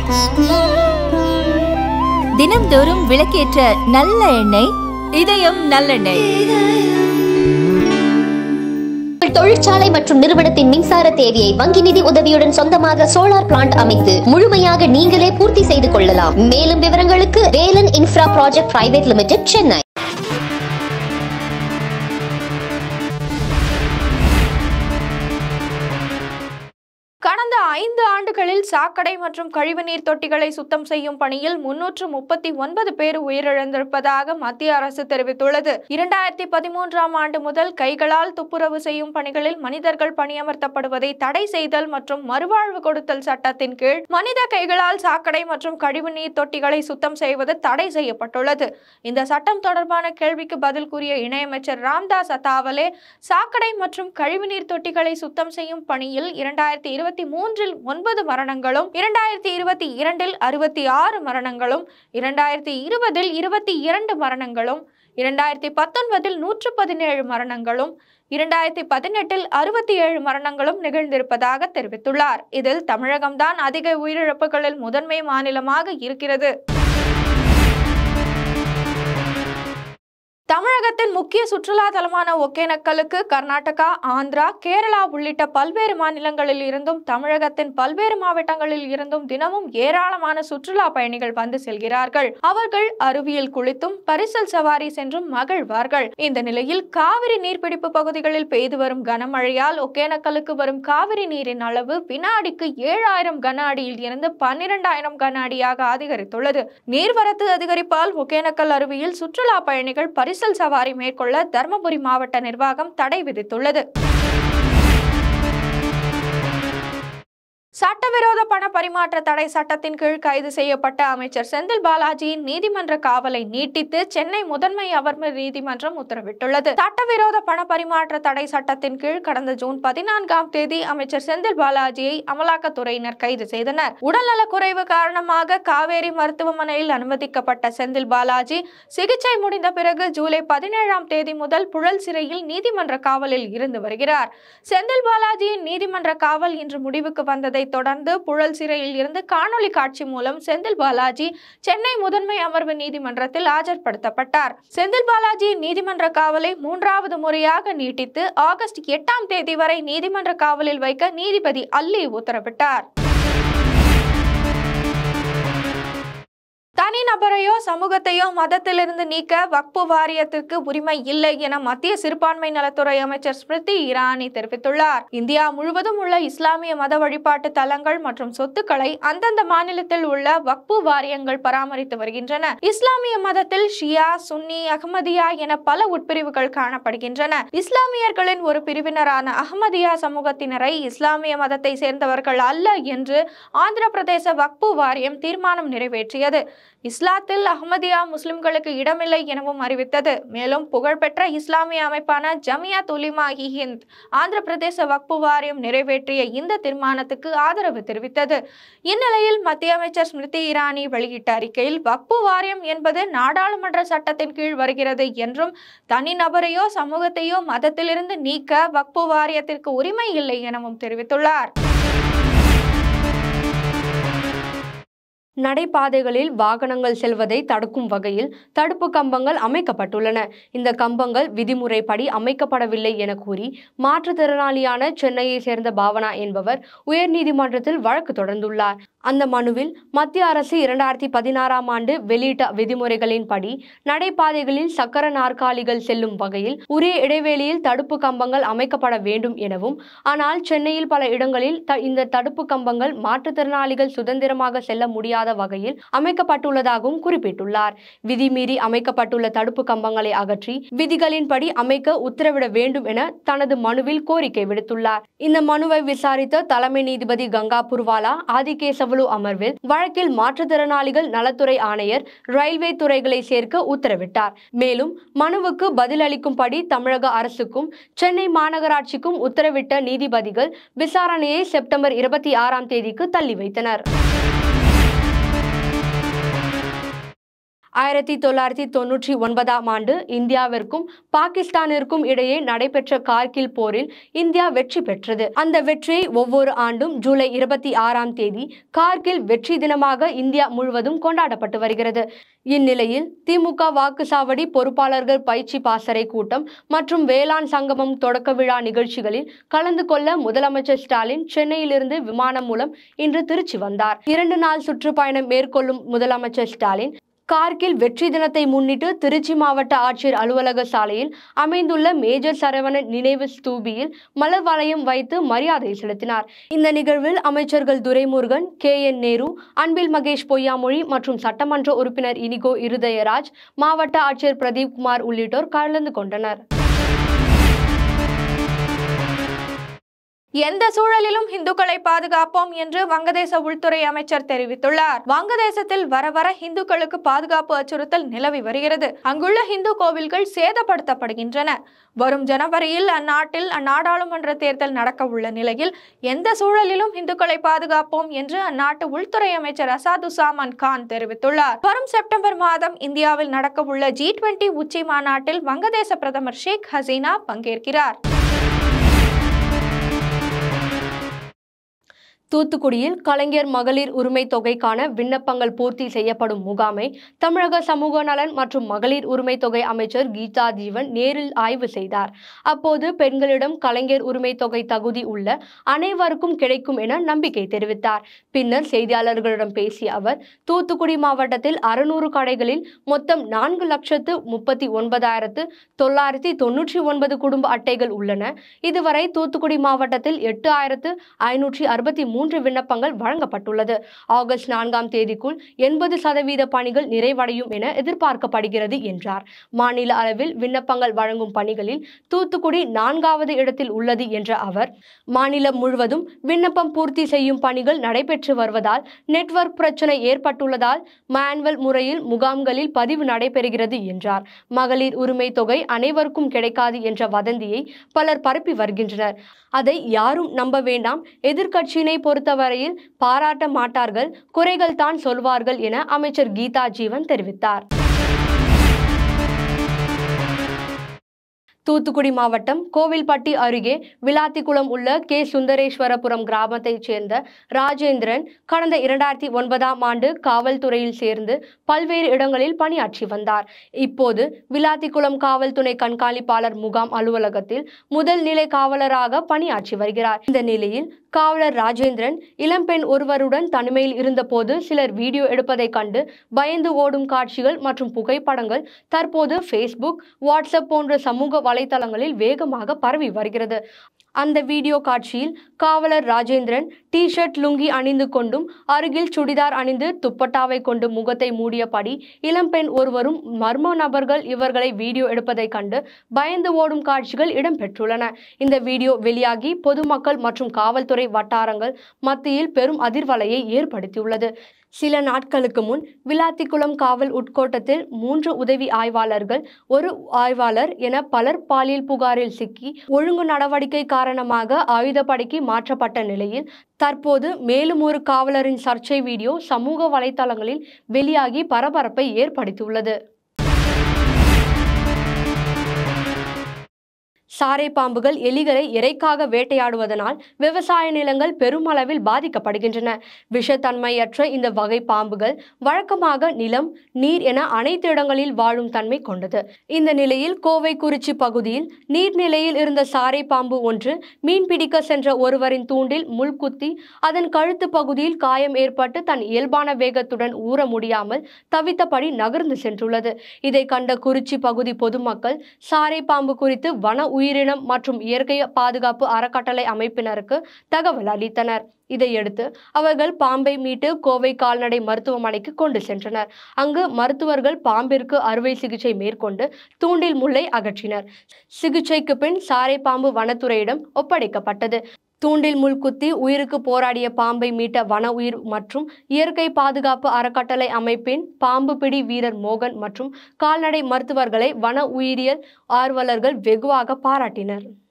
தினம்தோறும் விளக்கேற்ற நல்ல எண்ணெய் இதயம் நல்லெண்ணெய் உங்கள் தொழிற்சாலை மற்றும் நிறுவனத்தின் மின்சார தேவையை வங்கி நிதி உதவியுடன் சொந்தமாக சோலார் பிளான்ட் அமைத்து முழுமையாக நீங்களே பூர்த்தி செய்து கொள்ளலாம் மேலும் விவரங்களுக்கு Velan infra project private limited Chennai கடந்த ஐந்து ஆண்டுகளில் சாக்கடை மற்றும் கழிவுநீர் தொட்டிகளை சுத்தம் செய்யும் பணியில் முன்னூற்று முப்பத்தி ஒன்பது பேர் உயிரிழந்திருப்பதாக மத்திய அரசு தெரிவித்துள்ளது இரண்டாயிரத்தி பதிமூன்றாம் ஆண்டு முதல் கைகளால் துப்புரவு செய்யும் பணிகளில் மனிதர்கள் பணியமர்த்தப்படுவதை தடை செய்தல் மற்றும் மறுவாழ்வு கொடுத்தல் சட்டத்தின் கீழ் மனித கைகளால் சாக்கடை மற்றும் கழிவுநீர் தொட்டிகளை சுத்தம் செய்வது தடை செய்யப்பட்டுள்ளது இந்த சட்டம் தொடர்பான கேள்விக்கு பதில் கூறிய இணையமைச்சர் ராம்தாஸ் அத்தாவலே சாக்கடை மற்றும் கழிவுநீர் தொட்டிகளை சுத்தம் செய்யும் பணியில் இரண்டாயிரத்தி இருபத்தி மூன்றில் ஒன்பது மரணங்களும் இரண்டாயிரத்தி இருபத்தி இரண்டில் அறுபத்தி ஆறு மரணங்களும் இரண்டாயிரத்தி இருபதில் இருபத்தி இரண்டு மரணங்களும் இரண்டாயிரத்தி பத்தொன்பதில் நூற்று பதினேழு மரணங்களும் இரண்டாயிரத்தி பதினெட்டில் அறுபத்தி ஏழு மரணங்களும் நிகழ்ந்திருப்பதாக தெரிவித்துள்ளார் இதில் தமிழகம்தான் அதிக உயிரிழப்புகளில் முதன்மை மாநிலமாக இருக்கிறது தமிழகத்தின் முக்கிய சுற்றுலா தலமான ஒகேனக்கலுக்கு கர்நாடகா ஆந்திரா கேரளா உள்ளிட்ட பல்வேறு மாநிலங்களில் இருந்தும் தமிழகத்தின் பல்வேறு மாவட்டங்களில் இருந்தும் தினமும் ஏராளமான சுற்றுலா பயணிகள் வந்து செல்கிறார்கள் அவர்கள் அருவியில் குளித்தும் பரிசல் சவாரி சென்றும் மகிழ்வார்கள் இந்த நிலையில் காவிரி நீர்பிடிப்பு பகுதிகளில் பெய்து வரும் கனமழையால் ஒகேனக்கலுக்கு வரும் காவிரி நீரின் அளவு வினாடிக்கு ஏழாயிரம் கன அடியில் இருந்து பன்னிரண்டாயிரம் கன அடியாக அதிகரித்துள்ளது நீர்வரத்து அதிகரிப்பால் ஒகேனக்கல் அருவியில் சுற்றுலா பயணிகள் பரிசல் சவாரி மேற்கொள்ள தருமபுரி மாவட்ட நிர்வாகம் தடை விதித்துள்ளது சட்டவிரோத பண பரிமாற்ற தடை சட்டத்தின் கீழ் கைது செய்யப்பட்ட அமைச்சர் செந்தில் பாலாஜியின் நீதிமன்ற காவலை நீட்டித்து சென்னை முதன்மை அமர்வு நீதிமன்றம் உத்தரவிட்டுள்ளது சட்டவிரோத பண பரிமாற்ற தடை சட்டத்தின் கீழ் கடந்த ஜூன் பதினான்காம் தேதி அமைச்சர் செந்தில் பாலாஜியை அமலாக்கத்துறையினர் கைது செய்தனர் உடல்நலக் குறைவு காரணமாக காவேரி மருத்துவமனையில் அனுமதிக்கப்பட்ட செந்தில் பாலாஜி சிகிச்சை முடிந்த பிறகு ஜூலை பதினேழாம் தேதி முதல் புழல் சிறையில் நீதிமன்ற காவலில் இருந்து வருகிறார் செந்தில் பாலாஜியின் நீதிமன்ற காவல் இன்று முடிவுக்கு வந்ததை தொடர்ந்து புழல் சிறையில் இருந்து காணொலி காட்சி மூலம் செந்தில் பாலாஜி சென்னை முதன்மை அமர்வு நீதிமன்றத்தில் ஆஜர்படுத்தப்பட்டார் செந்தில் பாலாஜி நீதிமன்ற காவலை மூன்றாவது முறையாக நீட்டித்து ஆகஸ்ட் எட்டாம் தேதி வரை நீதிமன்ற காவலில் வைக்க நீதிபதி அல்லி உத்தரவிட்டார் தனிநபரையோ சமூகத்தையோ மதத்திலிருந்து நீக்க வக்பு வாரியத்திற்கு உரிமை இல்லை என மத்திய சிறுபான்மை நலத்துறை அமைச்சர் ஸ்மிருதி இரானி தெரிவித்துள்ளார் இந்தியா முழுவதும் உள்ள இஸ்லாமிய மத வழிபாட்டு தலங்கள் மற்றும் சொத்துக்களை அந்தந்த மாநிலத்தில் உள்ள வக்பு வாரியங்கள் பராமரித்து வருகின்றன இஸ்லாமிய மதத்தில் ஷியா சுன்னி அகமதியா என பல உட்பிரிவுகள் காணப்படுகின்றன இஸ்லாமியர்களின் ஒரு பிரிவினரான அகமதியா சமூகத்தினரை இஸ்லாமிய மதத்தை சேர்ந்தவர்கள் அல்ல என்று ஆந்திர பிரதேச வக்பு வாரியம் தீர்மானம் நிறைவேற்றியது இஸ்லாத்தில் அஹ்மதியா முஸ்லிம்களுக்கு இடமில்லை எனவும் அறிவித்தது மேலும் புகழ்பெற்ற இஸ்லாமிய அமைப்பான ஜமியாத் உலிமா இ ஹிந்த் ஆந்திர பிரதேச வக்பு வாரியம் நிறைவேற்றிய இந்த தீர்மானத்துக்கு ஆதரவு தெரிவித்தது இந்நிலையில் மத்திய அமைச்சர் ஸ்மிருதி இரானி வெளியிட்ட அறிக்கையில் வக்பு வாரியம் என்பது நாடாளுமன்ற சட்டத்தின் கீழ் வருகிறது என்றும் தனிநபரையோ சமூகத்தையோ மதத்திலிருந்து நீக்க வக்பு வாரியத்திற்கு உரிமை இல்லை எனவும் தெரிவித்துள்ளார் நடைபாதைகளில் வாகனங்கள் செல்வதை தடுக்கும் வகையில் தடுப்பு கம்பங்கள் அமைக்கப்பட்டுள்ளன இந்த கம்பங்கள் விதிமுறைப்படி அமைக்கப்படவில்லை என கூறி மாற்றுத்திறனாளியான சென்னையை சேர்ந்த பாவனா என்பவர் உயர்நீதிமன்றத்தில் வழக்கு தொடர்ந்துள்ளார் அந்த மனுவில் மத்திய அரசு இரண்டாயிரத்தி பதினாறாம் ஆண்டு வெளியிட்ட விதிமுறைகளின்படி நடைபாதைகளில் சக்கர நாற்காலிகள் செல்லும் வகையில் உரிய இடைவெளியில் தடுப்பு கம்பங்கள் அமைக்கப்பட வேண்டும் எனவும் ஆனால் சென்னையில் பல இடங்களில் த- இந்த தடுப்பு கம்பங்கள் மாற்றுத்திறனாளிகள் சுதந்திரமாக செல்ல முடியாத வகையில் அமைக்கப்பட்டுள்ளதாகவும் குறிப்பிட்டுள்ளார் விதிமீறி அமைக்கப்பட்டுள்ள தடுப்பு கம்பங்களை அகற்றி விதிகளின்படி அமைக்க உத்தரவிட வேண்டும் என தனது மனுவில் கோரிக்கை விடுத்துள்ளார் இந்த மனுவை விசாரித்த தலைமை நீதிபதி கங்கா புர்வாலா ஆதிகேசவலு அமர்வில் வழக்கில் மாற்றுத்திறனாளிகள் நலத்துறை ஆணையர் ரயில்வே துறைகளை சேர்க்க உத்தரவிட்டார் மேலும் மனுவுக்கு பதிலளிக்கும்படி தமிழக அரசுக்கும் சென்னை மாநகராட்சிக்கும் உத்தரவிட்ட நீதிபதிகள் விசாரணையை செப்டம்பர் இருபத்தி ஆறாம் தேதிக்கு தள்ளி வைத்தனர் ஆயிரத்தி தொள்ளாயிரத்தி தொன்னூற்றி ஒன்பதாம் ஆண்டு இந்தியாவிற்கும் பாகிஸ்தானிற்கும் இடையே நடைபெற்ற கார்கில் போரில் இந்தியா வெற்றி பெற்றது அந்த வெற்றியை ஒவ்வொரு ஆண்டும் ஜூலை இருபத்தி ஆறாம் தேதி கார்கில் வெற்றி தினமாக இந்தியா முழுவதும் கொண்டாடப்பட்டு வருகிறது இந்நிலையில் திமுக வாக்குச்சாவடி பொறுப்பாளர்கள் பயிற்சி பாசறை கூட்டம் மற்றும் வேளாண் சங்கமம் தொடக்க விழா நிகழ்ச்சிகளில் கலந்து கொள்ள முதலமைச்சர் ஸ்டாலின் சென்னையிலிருந்து விமானம் மூலம் இன்று திருச்சி வந்தார் இரண்டு நாள் சுற்றுப்பயணம் மேற்கொள்ளும் முதலமைச்சர் ஸ்டாலின் கார்கில் வெற்றி தினத்தை முன்னிட்டு திருச்சி மாவட்ட ஆட்சியர் அலுவலக சாலையில் அமைந்துள்ள மேஜர் சரவணன் நினைவு ஸ்தூபியில் மலர் வளையம் வைத்து மரியாதை செலுத்தினார் இந்த நிகழ்வில் அமைச்சர்கள் துரைமுருகன் கே என் நேரு அன்பில் மகேஷ் பொய்யாமொழி மற்றும் சட்டமன்ற உறுப்பினர் இனிகோ இருதயராஜ் மாவட்ட ஆட்சியர் பிரதீப் குமார் உள்ளிட்டோர் கலந்து கொண்டனர் எந்த சூழலிலும் இந்துக்களை பாதுகாப்போம் என்று வங்கதேச உள்துறை அமைச்சர் தெரிவித்துள்ளார் வங்கதேசத்தில் வர வர இந்துக்களுக்கு பாதுகாப்பு அச்சுறுத்தல் நிலவி வருகிறது அங்குள்ள இந்து கோவில்கள் சேதப்படுத்தப்படுகின்றன வரும் ஜனவரியில் அந்நாட்டில் அந்நாடாளுமன்ற தேர்தல் நடக்க உள்ள நிலையில் எந்த சூழலிலும் இந்துக்களை பாதுகாப்போம் என்று அந்நாட்டு உள்துறை அமைச்சர் அசாதுசாமன் கான் தெரிவித்துள்ளார் வரும் செப்டம்பர் மாதம் இந்தியாவில் நடக்க உள்ள ஜி டுவெண்டி உச்சி மாநாட்டில் வங்கதேச பிரதமர் ஷேக் ஹசீனா பங்கேற்கிறார் தூத்துக்குடியில் கலைஞர் மகளிர் உரிமை தொகைக்கான விண்ணப்பங்கள் பூர்த்தி செய்யப்படும் முகாமை தமிழக சமூக நலன் மற்றும் மகளிர் உரிமை தொகை அமைச்சர் கீதா ஜீவன் நேரில் ஆய்வு செய்தார் அப்போது பெண்களிடம் கலைஞர் உரிமை தொகை தகுதி உள்ள அனைவருக்கும் கிடைக்கும் என நம்பிக்கை தெரிவித்தார் பின்னர் செய்தியாளர்களிடம் பேசிய அவர் தூத்துக்குடி மாவட்டத்தில் அறுநூறு கடைகளில் மொத்தம் நான்கு லட்சத்து முப்பத்தி ஒன்பதாயிரத்து தொள்ளாயிரத்தி தொன்னூற்றி ஒன்பது குடும்ப அட்டைகள் உள்ளன இதுவரை தூத்துக்குடி மாவட்டத்தில் எட்டு ஆயிரத்து ஐநூற்றி அறுபத்தி மூன்று விண்ணப்பங்கள் வழங்கப்பட்டுள்ளது ஆகஸ்ட் நான்காம் தேதிக்குள் எண்பது சதவீத பணிகள் நிறைவடையும் என எதிர்பார்க்கப்படுகிறது என்றார் மாநில அளவில் விண்ணப்பங்கள் வழங்கும் பணிகளில் தூத்துக்குடி நான்காவது இடத்தில் உள்ளது என்ற அவர் மாநிலம் முழுவதும் விண்ணப்பம் பூர்த்தி செய்யும் பணிகள் நடைபெற்று வருவதால் நெட்வொர்க் பிரச்சனை ஏற்பட்டுள்ளதால் மேனுவல் முறையில் முகாம்களில் பதிவு நடைபெறுகிறது என்றார் மகளிர் உரிமை தொகை அனைவருக்கும் கிடைக்காது என்ற வதந்தியை பலர் பரப்பி வருகின்றனர் அதை யாரும் நம்ப வேண்டாம் எதிர்க்கட்சியினை பொறுத்தவரையில் பாராட்ட மாட்டார்கள் குறைகள் தான் சொல்வார்கள் என அமைச்சர் கீதா ஜீவன் தெரிவித்தார் தூத்துக்குடி மாவட்டம் கோவில்பட்டி அருகே விளாத்திக்குளம் உள்ள கே சுந்தரேஸ்வரபுரம் கிராமத்தைச் சேர்ந்த ராஜேந்திரன் கடந்த இரண்டாயிரத்தி ஒன்பதாம் ஆண்டு காவல்துறையில் சேர்ந்து பல்வேறு இடங்களில் பணியாற்றி வந்தார் இப்போது விளாத்திக்குளம் காவல் துணை கண்காணிப்பாளர் முகாம் அலுவலகத்தில் முதல் நிலை காவலராக பணியாற்றி வருகிறார் இந்த நிலையில் காவலர் ராஜேந்திரன் இளம்பெண் ஒருவருடன் தனிமையில் இருந்தபோது சிலர் வீடியோ எடுப்பதைக் கண்டு பயந்து ஓடும் காட்சிகள் மற்றும் புகைப்படங்கள் தற்போது ஃபேஸ்புக் வாட்ஸ்அப் போன்ற சமூக வலைத்தளங்களில் வேகமாக பரவி வருகிறது அந்த வீடியோ காட்சியில் காவலர் ராஜேந்திரன் டி ஷர்ட் லுங்கி அணிந்து கொண்டும் அருகில் சுடிதார் அணிந்து துப்பட்டாவை கொண்டு முகத்தை மூடியபடி இளம்பெண் ஒருவரும் மர்ம நபர்கள் இவர்களை வீடியோ எடுப்பதைக் கண்டு பயந்து ஓடும் காட்சிகள் இடம்பெற்றுள்ளன இந்த வீடியோ வெளியாகி பொதுமக்கள் மற்றும் காவல்துறை வட்டாரங்கள் மத்தியில் பெரும் அதிர்வலையை ஏற்படுத்தியுள்ளது சில நாட்களுக்கு முன் விளாத்திக்குளம் காவல் உட்கோட்டத்தில் மூன்று உதவி ஆய்வாளர்கள் ஒரு ஆய்வாளர் என பலர் பாலியல் புகாரில் சிக்கி ஒழுங்கு நடவடிக்கை காரணமாக ஆயுதப்படைக்கு மாற்றப்பட்ட நிலையில் தற்போது மேலும் ஒரு காவலரின் சர்ச்சை வீடியோ சமூக வலைத்தளங்களில் வெளியாகி பரபரப்பை ஏற்படுத்தியுள்ளது சாரை பாம்புகள் எலிகளை இறைக்காக வேட்டையாடுவதனால் விவசாய நிலங்கள் பெருமளவில் பாதிக்கப்படுகின்றன விஷத்தன்மையற்ற இந்த வகை பாம்புகள் வழக்கமாக நிலம் நீர் என அனைத்து இடங்களில் வாழும் தன்மை கொண்டது இந்த நிலையில் கோவை குறிச்சி பகுதியில் நீர்நிலையில் இருந்த சாரை பாம்பு ஒன்று மீன் பிடிக்க சென்ற ஒருவரின் தூண்டில் முள் குத்தி அதன் கழுத்து பகுதியில் காயம் ஏற்பட்டு தன் இயல்பான வேகத்துடன் ஊற முடியாமல் தவித்தபடி நகர்ந்து சென்றுள்ளது இதை கண்ட குறிச்சி பகுதி பொதுமக்கள் சாரை பாம்பு குறித்து வன உயிரினம் மற்றும் இயற்கை பாதுகாப்பு அறக்கட்டளை அமைப்பினருக்கு தகவல் அளித்தனர் இதையடுத்து அவர்கள் பாம்பை மீட்டு கோவை கால்நடை மருத்துவமனைக்கு கொண்டு சென்றனர் அங்கு மருத்துவர்கள் பாம்பிற்கு அறுவை சிகிச்சை மேற்கொண்டு தூண்டில் முள்ளை அகற்றினர் சிகிச்சைக்கு பின் சாரை பாம்பு வனத்துறையிடம் ஒப்படைக்கப்பட்டது தூண்டில் முள் குத்தி உயிருக்கு போராடிய பாம்பை மீட்ட வன உயிர் மற்றும் இயற்கை பாதுகாப்பு அறக்கட்டளை அமைப்பின் பாம்பு பிடி வீரர் மோகன் மற்றும் கால்நடை மருத்துவர்களை வன உயிரியல் ஆர்வலர்கள் வெகுவாக பாராட்டினர்